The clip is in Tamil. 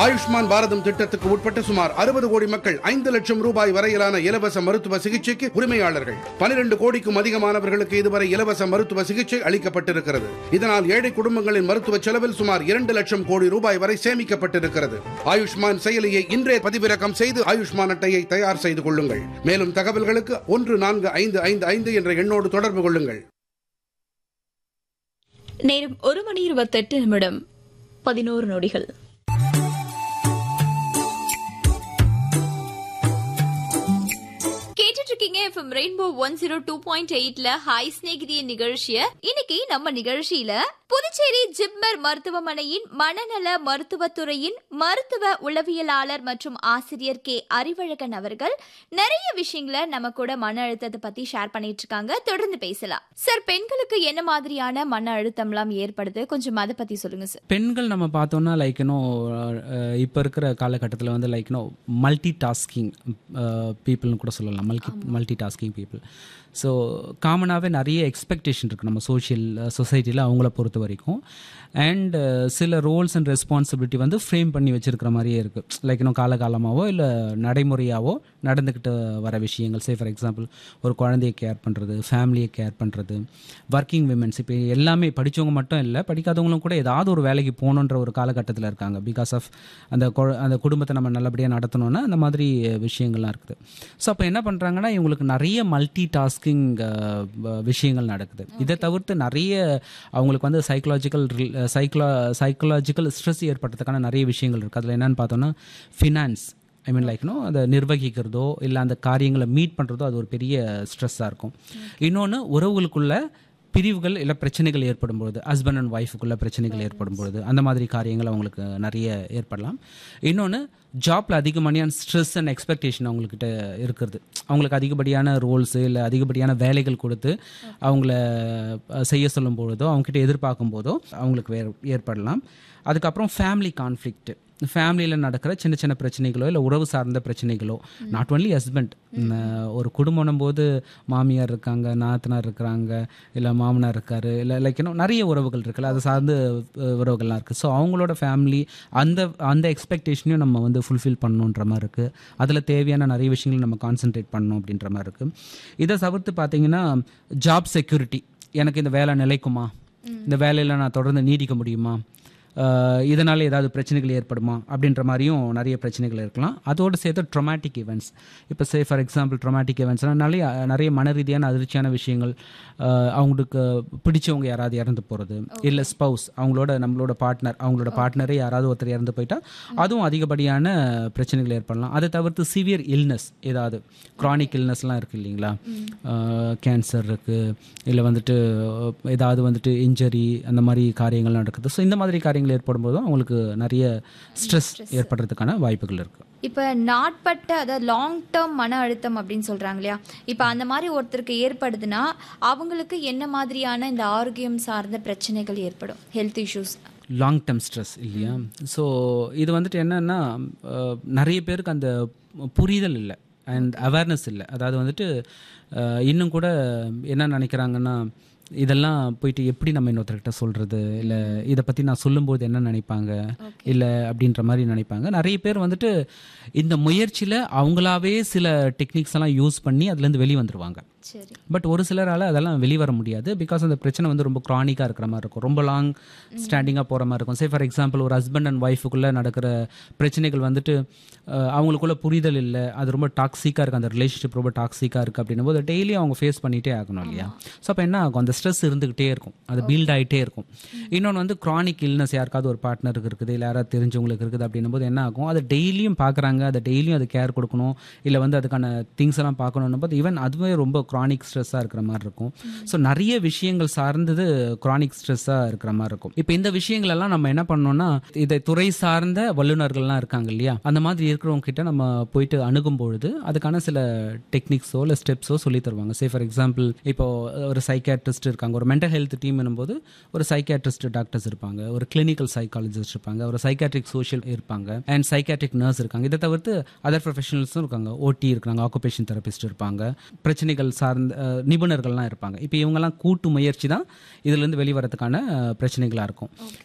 ஆயுஷ்மான் பாரதம் திட்டத்துக்கு உட்பட்ட சுமார் அறுபது கோடி மக்கள் ஐந்து லட்சம் ரூபாய் வரையிலான இலவச மருத்துவ சிகிச்சைக்கு உரிமையாளர்கள் பனிரெண்டு கோடிக்கும் அதிகமானவர்களுக்கு இதுவரை இலவச மருத்துவ சிகிச்சை அளிக்கப்பட்டிருக்கிறது இதனால் ஏழை குடும்பங்களின் மருத்துவ செலவில் சுமார் இரண்டு லட்சம் கோடி ரூபாய் வரை சேமிக்கப்பட்டிருக்கிறது ஆயுஷ்மான் செயலியை இன்றே பதிவிறக்கம் செய்து ஆயுஷ்மான் அட்டையை தயார் செய்து கொள்ளுங்கள் மேலும் தகவல்களுக்கு ஒன்று நான்கு ஐந்து ஐந்து ஐந்து என்ற எண்ணோடு தொடர்பு கொள்ளுங்கள் நேரம் ஒரு மணி இருபத்தெட்டு நிமிடம் பதினோரு நொடிகள் கேட்டுட்டு இருக்கீங்க FM rainbow one zero two point எயிட்ல ஹாய் ஸ்நேகிதிய நிகழ்ச்சிய இன்னைக்கு நம்ம நிகழ்ச்சியில புதுச்சேரி ஜிப்மர் மருத்துவமனையின் மனநல மருத்துவத்துறையின் மருத்துவ உளவியலாளர் மற்றும் ஆசிரியர் கே அறிவழகன் அவர்கள் நிறைய விஷயங்களை நம்ம கூட மன அழுத்தத்தை பத்தி ஷேர் பண்ணிட்டு இருக்காங்க தொடர்ந்து பேசலாம் சார் பெண்களுக்கு என்ன மாதிரியான மன அழுத்தம்லாம் ஏற்படுது கொஞ்சம் அதை பத்தி சொல்லுங்க சார் பெண்கள் நம்ம பார்த்தோம்னா லைக் இன்னும் இப்போ இருக்கிற காலகட்டத்தில் வந்து லைக் இன்னும் மல்டி டாஸ்கிங் பீப்புள்னு கூட சொல்லலாம் multi multi tasking people so காமனாகவே நிறைய எக்ஸ்பெக்டேஷன் இருக்குது நம்ம சோஷியல் சொசைட்டியில் அவங்கள பொறுத்த வரைக்கும் அண்ட் சில ரோல்ஸ் அண்ட் ரெஸ்பான்சிபிலிட்டி வந்து ஃப்ரேம் பண்ணி வச்சுருக்கிற மாதிரியே இருக்குது லைக் இன்னும் காலகாலமாகவோ இல்லை நடைமுறையாவோ நடந்துக்கிட்டு வர விஷயங்கள் சே ஃபார் எக்ஸாம்பிள் ஒரு குழந்தைய கேர் பண்ணுறது ஃபேமிலியை கேர் பண்ணுறது ஒர்க்கிங் விமென்ஸ் இப்போ எல்லாமே படித்தவங்க மட்டும் இல்லை படிக்காதவங்களும் கூட ஏதாவது ஒரு வேலைக்கு போகணுன்ற ஒரு காலகட்டத்தில் இருக்காங்க பிகாஸ் ஆஃப் அந்த கொ- அந்த குடும்பத்தை நம்ம நல்லபடியாக நடத்தணும்னா அந்த மாதிரி விஷயங்கள்லாம் இருக்குது ஸோ அப்போ என்ன பண்ணுறாங்கன்னா இவங்களுக்கு நிறைய மல்டி டாஸ்கிங் விஷயங்கள் நடக்குது இதை தவிர்த்து நிறைய அவங்களுக்கு வந்து சைக்கலாஜிக்கல் சைக்கலா சைக்கலாஜிக்கல் ஸ்ட்ரெஸ் ஏற்படுறதுக்கான நிறைய விஷயங்கள் இருக்குது அதில் என்னன்னு பார்த்தோன்னா ஃபினான்ஸ் ஐ மீன் லைக்னோ அதை நிர்வகிக்கிறதோ இல்லை அந்த காரியங்களை மீட் பண்ணுறதோ அது ஒரு பெரிய ஸ்ட்ரெஸ்ஸாக இருக்கும் இன்னொன்று உறவுகளுக்குள்ள பிரிவுகள் இல்லை பிரச்சனைகள் ஏற்படும் பொழுது ஹஸ்பண்ட் அண்ட் ஒய்ஃபுக்குள்ள பிரச்சனைகள் ஏற்படும் பொழுது அந்த மாதிரி காரியங்கள் அவங்களுக்கு நிறைய ஏற்படலாம் இன்னொன்று ஜாப்ல அதிகப்படியான ஸ்ட்ரெஸ் அண்ட் எக்ஸ்பெக்டேஷன் அவங்கக்கிட்ட இருக்கிறது அவங்களுக்கு அதிகப்படியான ரோல்ஸு இல்லை அதிகப்படியான வேலைகள் கொடுத்து அவங்கள அஹ், செய்ய சொல்லும் பொழுதோ அவங்ககிட்ட எதிர்பார்க்கும் போதோ அவங்களுக்கு வே ஏற்படலாம் அதுக்கப்புறம் ஃபேமிலி கான்ஃப்ளிக்ட் ஃபேமிலியில் நடக்கிற சின்ன சின்ன பிரச்சனைகளோ இல்லை உறவு சார்ந்த பிரச்சனைகளோ நாட் ஒன்லி ஹஸ்பண்ட் ஒரு குடும்பம் போது மாமியார் இருக்காங்க நாத்தனார் இருக்கிறாங்க இல்லை மாமனார் இருக்காரு இல்லை லைக் இன்னும் நிறைய உறவுகள் இருக்குல்ல அது சார்ந்து அஹ், உறவுகள்லாம் இருக்குது ஸோ அவங்களோட ஃபேமிலி அந்த அந்த எக்ஸ்பெக்டேஷனையும் நம்ம வந்து ஃபுல்ஃபில் பண்ணணுன்ற மாதிரி இருக்குது அதில் தேவையான நிறைய விஷயங்களை நம்ம கான்சென்ட்ரேட் பண்ணணும் அப்படின்ற மாதிரி இருக்குது இதை தவிர்த்து பார்த்தீங்கன்னா ஜாப் செக்யூரிட்டி எனக்கு இந்த வேலை நிலைக்குமா இந்த வேலையில் நான் தொடர்ந்து நீடிக்க முடியுமா ஆஹ் இதனால ஏதாவது பிரச்சனைகள் ஏற்படுமா அப்படின்ற மாதிரியும் நிறைய பிரச்சனைகள் இருக்கலாம் அதோடு சேர்த்து ட்ரொமாட்டிக் ஈவெண்ட்ஸ் இப்போ சே ஃபார் எக்ஸாம்பிள் ட்ரொமாட்டிக் ஈவெண்ட்ஸ்னால் நிறைய நிறைய மன ரீதியான அதிர்ச்சியான விஷயங்கள் ஆஹ் அவங்களுக்கு பிடிச்சவங்க யாராவது இறந்து போகிறது இல்லை ஸ்பௌஸ் அவங்களோட நம்மளோட பார்ட்னர் அவங்களோட பார்ட்னரே யாராவது ஒருத்தர் இறந்து போயிட்டா அதுவும் அதிகப்படியான பிரச்சனைகள் ஏற்படலாம் அதை தவிர்த்து சிவியர் இல்னஸ் ஏதாவது க்ரானிக் இல்னஸ்லாம் இருக்குது இல்லைங்களா கேன்சர் இருக்குது இல்லை வந்துட்டு அஹ், ஏதாவது வந்துட்டு இன்ஜரி அந்த மாதிரி காரியங்கள் நடக்குது ஸோ இந்த மாதிரி காரியங்கள் ஏற்படும் போதும் அவங்களுக்கு நிறைய ஸ்ட்ரெஸ் ஏற்படுறதுக்கான வாய்ப்புகள் இருக்குது இப்ப நாட்பட்ட அதாவது லாங் டேர்ம் மன அழுத்தம் அப்படின்னு சொல்றாங்க இல்லையா இப்ப அந்த மாதிரி ஒருத்தருக்கு ஏற்படுதுன்னா அவங்களுக்கு என்ன மாதிரியான இந்த ஆரோக்கியம் சார்ந்த பிரச்சனைகள் ஏற்படும் health issues long term stress இல்லையா ஸோ இது வந்துட்டு என்னன்னா அஹ், நிறைய பேருக்கு அந்த புரிதல் இல்லை அண்ட் அவேர்னஸ் இல்லை அதாவது வந்துட்டு அஹ், இன்னும் கூட என்ன நினைக்கிறாங்கன்னா இதெல்லாம் போயிட்டு எப்படி நம்ம இன்னொருத்தர்கிட்ட சொல்கிறது இல்லை இதை பற்றி நான் சொல்லும்போது என்ன நினைப்பாங்க இல்லை அப்படின்ற மாதிரி நினைப்பாங்க நிறைய பேர் வந்துட்டு இந்த முயற்சியில் அவங்களாவே சில டெக்னிக்ஸ் எல்லாம் யூஸ் பண்ணி அதுலேருந்து வெளியே வந்துருவாங்க சரி பட் ஒரு சிலரால் அதெல்லாம் வெளிவர முடியாது பிகாஸ் அந்த பிரச்சனை வந்து ரொம்ப க்ரானிக்காக இருக்கிற மாதிரி இருக்கும் ரொம்ப லாங் ஸ்டாண்டிங்காக போகிற மாதிரி இருக்கும் சே ஃபார் எக்ஸாம்பிள் ஒரு ஹஸ்பண்ட் அண்ட் ஒய்ஃபுக்குள்ளே நடக்கிற பிரச்சனைகள் வந்துட்டு அஹ், அவங்களுக்குள்ள புரிதல் இல்லை அது ரொம்ப டாக்ஸிக்காக இருக்குது அந்த ரிலேஷன்ஷிப் ரொம்ப டாக்ஸிக்காக இருக்குது அப்படின்னும் போது டெய்லி அவங்க ஃபேஸ் பண்ணிகிட்டே ஆகணும் இல்லையா ஸோ அப்போ என்ன ஆகும் அந்த ஸ்ட்ரெஸ் இருந்துக்கிட்டே இருக்கும் அது பில்ட் ஆகிட்டே இருக்கும் இன்னொன்று வந்து க்ரானிக் இல்னஸ் யாருக்காவது ஒரு பார்ட்னருக்கு இருக்குது இல்லை யாராவது தெரிஞ்சவங்களுக்கு இருக்குது அப்படின்னும் போது என்ன ஆகும் அதை டெய்லியும் பார்க்குறாங்க அதை டெய்லியும் அது கேர் கொடுக்கணும் இல்லை வந்து அதுக்கான திங்ஸ் எல்லாம் பார்க்கணும் போது ஈவன் அதுவே ரொம்ப க்ரானிக் ஸ்ட்ரெஸ்ஸாக இருக்கிற மாதிரி இருக்கும் ஸோ நிறைய விஷயங்கள் சார்ந்தது க்ரானிக் ஸ்ட்ரெஸ்ஸாக இருக்கிற மாதிரி இருக்கும் இப்போ இந்த விஷயங்கள் எல்லாம் நம்ம என்ன பண்ணோம்னா இதை துறை சார்ந்த வல்லுநர்கள்லாம் இருக்காங்க இல்லையா அந்த மாதிரி இருக்கிறவங்க கிட்ட நம்ம போயிட்டு அணுகும் பொழுது அதுக்கான சில டெக்னிக்ஸோ இல்லை ஸ்டெப்ஸோ சொல்லி தருவாங்க சே ஃபார் எக்ஸாம்பிள் இப்போ ஒரு சைக்காட்ரிஸ்ட் இருக்காங்க ஒரு மென்டல் ஹெல்த் டீம் போது ஒரு சைக்காட்ரிஸ்ட் டாக்டர்ஸ் இருப்பாங்க ஒரு கிளினிக்கல் சைக்காலஜிஸ்ட் இருப்பாங்க ஒரு சைக்காட்ரிக் சோஷியல் இருப்பாங்க அண்ட் சைக்காட்ரிக் நர்ஸ் இருக்காங்க இதை தவிர்த்து அதர் ப்ரொஃபஷனல்ஸும் இருக்காங்க ஓடி இருக்காங்க ஆக்குபேஷன் தெரபிஸ்ட் இருப்பாங்க பிரச்சனைகள் சார்ந்த அஹ், நிபுணர்கள்லாம் இருப்பாங்க இப்போ இவங்கெல்லாம் கூட்டு முயற்சி தான் இதுலேருந்து வெளிவரதுக்கான அஹ், பிரச்சனைகளா இருக்கும்